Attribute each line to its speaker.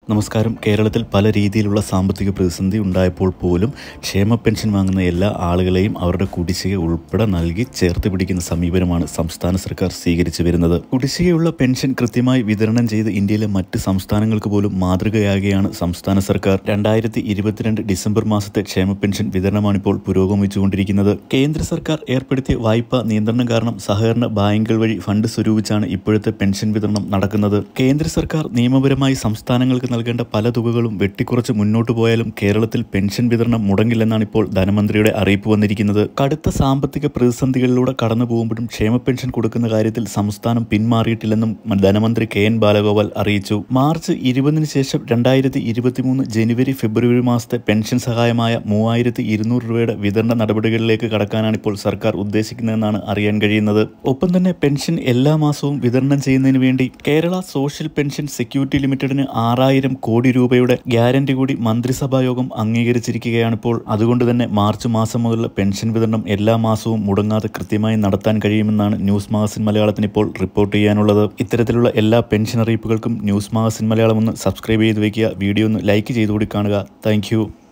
Speaker 1: നമസ്കാരം കേരളത്തിൽ പല രീതിയിലുള്ള സാമ്പത്തിക പ്രതിസന്ധി ഉണ്ടായപ്പോൾ പോലും ക്ഷേമ പെൻഷൻ വാങ്ങുന്ന എല്ലാ ആളുകളെയും അവരുടെ കുടിശ്ശിക ഉൾപ്പെടെ നൽകി ചേർത്ത് പിടിക്കുന്ന സമീപനമാണ് സംസ്ഥാന സർക്കാർ സ്വീകരിച്ചു വരുന്നത് കുടിശ്ശികയുള്ള പെൻഷൻ കൃത്യമായി വിതരണം ചെയ്ത് ഇന്ത്യയിലെ മറ്റ് സംസ്ഥാനങ്ങൾക്ക് പോലും മാതൃകയാകുകയാണ് സംസ്ഥാന സർക്കാർ രണ്ടായിരത്തി ഇരുപത്തിരണ്ട് ഡിസംബർ മാസത്തെ ക്ഷേമ പെൻഷൻ വിതരണമാണിപ്പോൾ പുരോഗമിച്ചുകൊണ്ടിരിക്കുന്നത് കേന്ദ്ര സർക്കാർ ഏർപ്പെടുത്തിയ വായ്പാ നിയന്ത്രണം കാരണം സഹകരണ ബാങ്കുകൾ വഴി ഫണ്ട് സ്വരൂപിച്ചാണ് ഇപ്പോഴത്തെ പെൻഷൻ വിതരണം നടക്കുന്നത് കേന്ദ്ര സർക്കാർ നിയമപരമായി സംസ്ഥാനങ്ങൾക്ക് നൽകേണ്ട പല തുകകളും വെട്ടിക്കുറച്ച് മുന്നോട്ട് പോയാലും കേരളത്തിൽ പെൻഷൻ വിതരണം മുടങ്ങില്ലെന്നാണ് ഇപ്പോൾ ധനമന്ത്രിയുടെ അറിയിപ്പ് വന്നിരിക്കുന്നത് കടുത്ത സാമ്പത്തിക പ്രതിസന്ധികളിലൂടെ കടന്നു പോകുമ്പോഴും ക്ഷേമ പെൻഷൻ കൊടുക്കുന്ന കാര്യത്തിൽ സംസ്ഥാനം പിന്മാറിയിട്ടില്ലെന്നും ധനമന്ത്രി കെ എൻ ബാലഗോപാൽ അറിയിച്ചു മാർച്ച് ഇരുപതിന് ശേഷം രണ്ടായിരത്തി ഇരുപത്തിമൂന്ന് ജനുവരി ഫെബ്രുവരി മാസത്തെ പെൻഷൻ സഹായമായ മൂവായിരത്തി ഇരുന്നൂറ് രൂപയുടെ വിതരണ നടപടികളിലേക്ക് കടക്കാനാണ് ഇപ്പോൾ സർക്കാർ ഉദ്ദേശിക്കുന്നതെന്നാണ് അറിയാൻ കഴിയുന്നത് ഒപ്പം തന്നെ പെൻഷൻ എല്ലാ മാസവും വിതരണം ചെയ്യുന്നതിന് വേണ്ടി കേരള സോഷ്യൽ പെൻഷൻ സെക്യൂരിറ്റി ലിമിറ്റഡിന് ആറായിരം കോടി രൂപയുടെ ഗ്യാരണ്ടി കൂടി മന്ത്രിസഭാ യോഗം അംഗീകരിച്ചിരിക്കുകയാണിപ്പോൾ അതുകൊണ്ട് തന്നെ മാർച്ച് മാസം മുതലുള്ള പെൻഷൻ വിതരണം എല്ലാ മാസവും മുടങ്ങാതെ കൃത്യമായി നടത്താൻ കഴിയുമെന്നാണ് ന്യൂസ് മാഗസിൻ മലയാളത്തിന് ഇപ്പോൾ റിപ്പോർട്ട് ചെയ്യാനുള്ളത് ഇത്തരത്തിലുള്ള എല്ലാ പെൻഷൻ അറിയിപ്പുകൾക്കും ന്യൂസ് മാഗസിൻ മലയാളം ഒന്ന് സബ്സ്ക്രൈബ് ചെയ്ത് വയ്ക്കുക വീഡിയോ ഒന്ന് ലൈക്ക് ചെയ്തുകൂടി കാണുക താങ്ക്